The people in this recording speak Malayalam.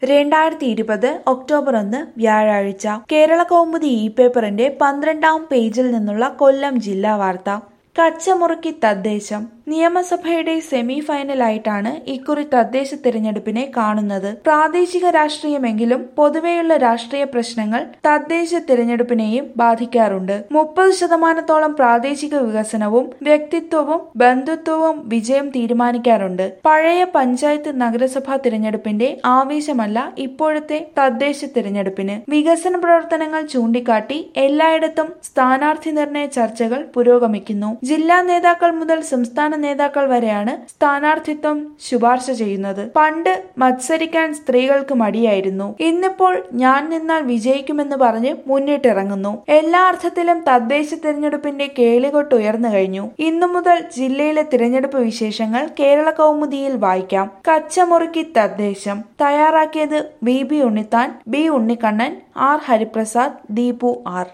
രണ്ടായിരത്തി ഇരുപത് ഒക്ടോബർ ഒന്ന് വ്യാഴാഴ്ച കേരള കൗമുദി ഇ പേപ്പറിന്റെ പന്ത്രണ്ടാം പേജിൽ നിന്നുള്ള കൊല്ലം ജില്ലാ വാർത്ത കച്ചമുറുക്കി തദ്ദേശം നിയമസഭയുടെ സെമി ഫൈനലായിട്ടാണ് ഇക്കുറി തദ്ദേശ തിരഞ്ഞെടുപ്പിനെ കാണുന്നത് പ്രാദേശിക രാഷ്ട്രീയമെങ്കിലും പൊതുവെയുള്ള രാഷ്ട്രീയ പ്രശ്നങ്ങൾ തദ്ദേശ തിരഞ്ഞെടുപ്പിനെയും ബാധിക്കാറുണ്ട് മുപ്പത് ശതമാനത്തോളം പ്രാദേശിക വികസനവും വ്യക്തിത്വവും ബന്ധുത്വവും വിജയം തീരുമാനിക്കാറുണ്ട് പഴയ പഞ്ചായത്ത് നഗരസഭാ തിരഞ്ഞെടുപ്പിന്റെ ആവേശമല്ല ഇപ്പോഴത്തെ തദ്ദേശ തിരഞ്ഞെടുപ്പിന് വികസന പ്രവർത്തനങ്ങൾ ചൂണ്ടിക്കാട്ടി എല്ലായിടത്തും സ്ഥാനാർത്ഥി നിർണയ ചർച്ചകൾ പുരോഗമിക്കുന്നു ജില്ലാ നേതാക്കൾ മുതൽ സംസ്ഥാന നേതാക്കൾ വരെയാണ് സ്ഥാനാർത്ഥിത്വം ശുപാർശ ചെയ്യുന്നത് പണ്ട് മത്സരിക്കാൻ സ്ത്രീകൾക്ക് മടിയായിരുന്നു ഇന്നിപ്പോൾ ഞാൻ നിന്നാൽ വിജയിക്കുമെന്ന് പറഞ്ഞ് മുന്നിട്ടിറങ്ങുന്നു എല്ലാ അർത്ഥത്തിലും തദ്ദേശ തിരഞ്ഞെടുപ്പിന്റെ കേളികൊട്ട് ഉയർന്നു കഴിഞ്ഞു ഇന്നു മുതൽ ജില്ലയിലെ തിരഞ്ഞെടുപ്പ് വിശേഷങ്ങൾ കേരള കൗമുദിയിൽ വായിക്കാം കച്ചമുറുക്കി തദ്ദേശം തയ്യാറാക്കിയത് B B Unnithan B Unnikannan R Hariprasad Deepu R